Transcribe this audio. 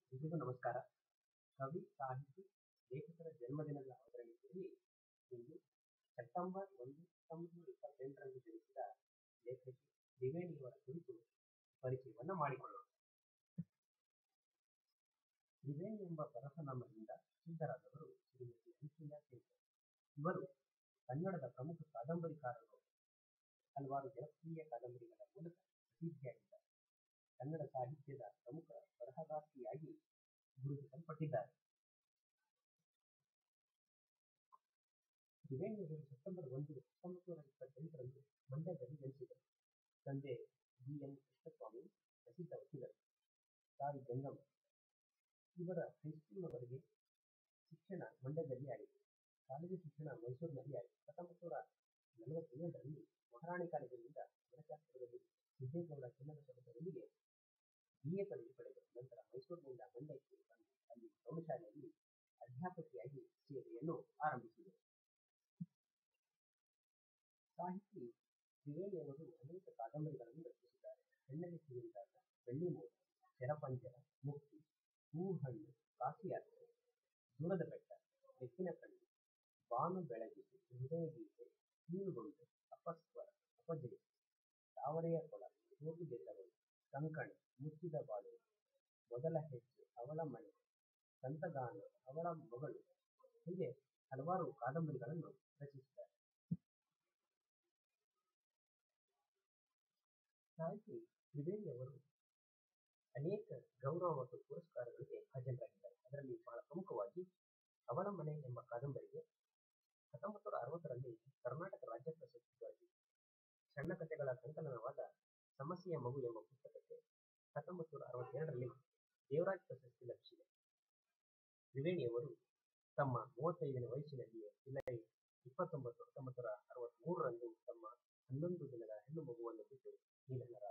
ಎಲ್ರಿಗೂ ನಮಸ್ಕಾರ ಕವಿ ಸಾಹಿತಿ ಲೇಖಕರ ಜನ್ಮದಿನದ ಅವತರಣಿಕೆಯಲ್ಲಿ ಇಂದು ಸೆಪ್ಟೆಂಬರ್ ಒಂದು ಸಾವಿರದ ಇಪ್ಪತ್ತೆಂಟರಂದು ಜನಿಸಿದ ಲೇಖಕಿ ತ್ರಿವೇಣಿಯವರ ಕುರಿತು ಪರಿಚಯವನ್ನು ಮಾಡಿಕೊಳ್ಳೋಣ ತ್ರಿವೇಣಿ ಎಂಬ ಪರಸನಾಮದಿಂದ ಪ್ರಸಿದ್ಧರಾದವರು ಶ್ರೀಮತಿ ಅನುಸೂಯ ಸೇನ್ ಇವರು ಕನ್ನಡದ ಪ್ರಮುಖ ಕಾದಂಬರಿಕಾರರು ಹಲವಾರು ಜನಪ್ರಿಯ ಕಾದಂಬರಿಗಳ ಮೂಲಕ ಪ್ರಸಿದ್ಧಿಯಾಗಿದ್ದಾರೆ ಕನ್ನಡ ಸಾಹಿತ್ಯದ ಪ್ರಮುಖ ಬರಹಗಾರ್ತಿಯಾಗಿ ಗುರುತಿಸಲ್ಪಟ್ಟಿದ್ದಾರೆ ತ್ರಿವೇಣಿಯವರು ಸೆಪ್ಟೆಂಬರ್ ಒಂದು ಹತ್ತೊಂಬತ್ತು ನೂರ ಇಪ್ಪತ್ತೆಂಟರಂದು ಮಂಡ್ಯದಲ್ಲಿ ಜನಿಸಿದರು ತಂದೆ ಬಿ ಎನ್ ಕೃಷ್ಣಸ್ವಾಮಿ ಪ್ರಸಿದ್ಧ ವಕೀಲರು ತಾಯಿ ಗಂಗಮ್ಮ ಇವರ ಹೈಸ್ಕೂಲ್ನವರೆಗೆ ಶಿಕ್ಷಣ ಮಂಡ್ಯದಲ್ಲಿ ಆಯಿತು ಕಾಲೇಜು ಶಿಕ್ಷಣ ಮೈಸೂರಿನಲ್ಲಿ ಆಯಿತು ಹತ್ತೊಂಬತ್ತು ನೂರ ನಲವತ್ತೇಳರಲ್ಲಿ ಮಹಾರಾಣಿ ಕಾಲೇಜಿನಿಂದ ಮನಶಾಸ್ತ್ರದಲ್ಲಿ ಸಿದ್ದೇಗೌಡ ಚಿನ್ನದ ಸಭೆಯೊಂದಿಗೆ ಬಿ ಎ ಪದವಿ ಪಡೆದರು ನಂತರ ಮೈಸೂರಿನಿಂದ ಮಂಡ್ಯಕ್ಕೆ ಬಂದು ಅಲ್ಲಿ ಪ್ರೌಢಶಾಲೆಯಲ್ಲಿ ಅಧ್ಯಾಪಕಿಯಾಗಿ ಸೇವೆಯನ್ನು ಆರಂಭಿಸಿದರು ಸಾಹಿತಿ ತ್ರಿವೇಣಿಯವರು ಅನೇಕ ಕಾದಂಬರಿಗಳನ್ನು ರಚಿಸಿದ್ದಾರೆ ಹೆಣ್ಣಗೆ ಸಿರಿದಾಗ ಬೆಳ್ಳಿ ಮೋಡ ಶರಪಂಜರ ಮುಕ್ತಿ ಹೂವು ಹಣ್ಣು ಕಾಶಿಯಾತ್ರೆ ದೂರದ ಬೆಟ್ಟ ಬೆಕ್ಕಿನ ಕಣ್ಣು ಬಾನು ಬೆಳಗಿಸಿ ಹೃದಯ ಗೀತೆ ಕೀಳುಗೊಂಡು ಅಪಸ್ವರ ಅಪಜಯ ತಾವರೆಯ ಕೊಳ ಸೋತು ಗೆದ್ದವಳು ಕಂಕಣ ಮುಚ್ಚಿದ ಬಾಳು ಮೊದಲ ಹೆಜ್ಜೆ ಅವಳ ಮನೆ ಸಂತಗಾನ ಅವಳ ಮಗಳು ಹೀಗೆ ಹಲವಾರು ಕಾದಂಬರಿಗಳನ್ನು ರಚಿಸಿದ್ದಾರೆ ಸಾಹಿತಿ ತ್ರಿವೇಣಿಯವರು ಅನೇಕ ಗೌರವ ಮತ್ತು ಪುರಸ್ಕಾರಗಳಿಗೆ ಭಾಜನರಾಗಿದ್ದಾರೆ ಅದರಲ್ಲಿ ಬಹಳ ಪ್ರಮುಖವಾಗಿ ಅವಳ ಮನೆ ಎಂಬ ಕಾದಂಬರಿಗೆ ಹತ್ತೊಂಬತ್ತು ನೂರ ಅರವತ್ತರಲ್ಲಿ ಕರ್ನಾಟಕ ರಾಜ್ಯ ಪ್ರಶಸ್ತಿಗಾಗಿ ಸಣ್ಣ ಕಥೆಗಳ ಸಂಕಲನವಾದ ಸಮಸ್ಯೆಯ ಮಗು ಎಂಬ ಪುಸ್ತಕಕ್ಕೆ ಹತ್ತೊಂಬತ್ತು ನೂರ ಅರವತ್ತೆರಡರಲ್ಲಿ ದೇವರಾಜ್ ಪ್ರಶಸ್ತಿ ಲಭಿಸಿದೆ ತ್ರಿವೇಣಿಯವರು ತಮ್ಮ ಮೂವತ್ತೈದನೇ ವಯಸ್ಸಿನಲ್ಲಿಯೇ ಜುಲೈ ಇಪ್ಪತ್ತೊಂಬತ್ತು ಹತ್ತೊಂಬತ್ತು ನೂರ ಅರವತ್ಮೂರರಂದು ತಮ್ಮ ಹನ್ನೊಂದು ದಿನದ ಹೆಣ್ಣು ಮಗುವನ್ನು ಬಿಟ್ಟು ನಿಧನರಾದರು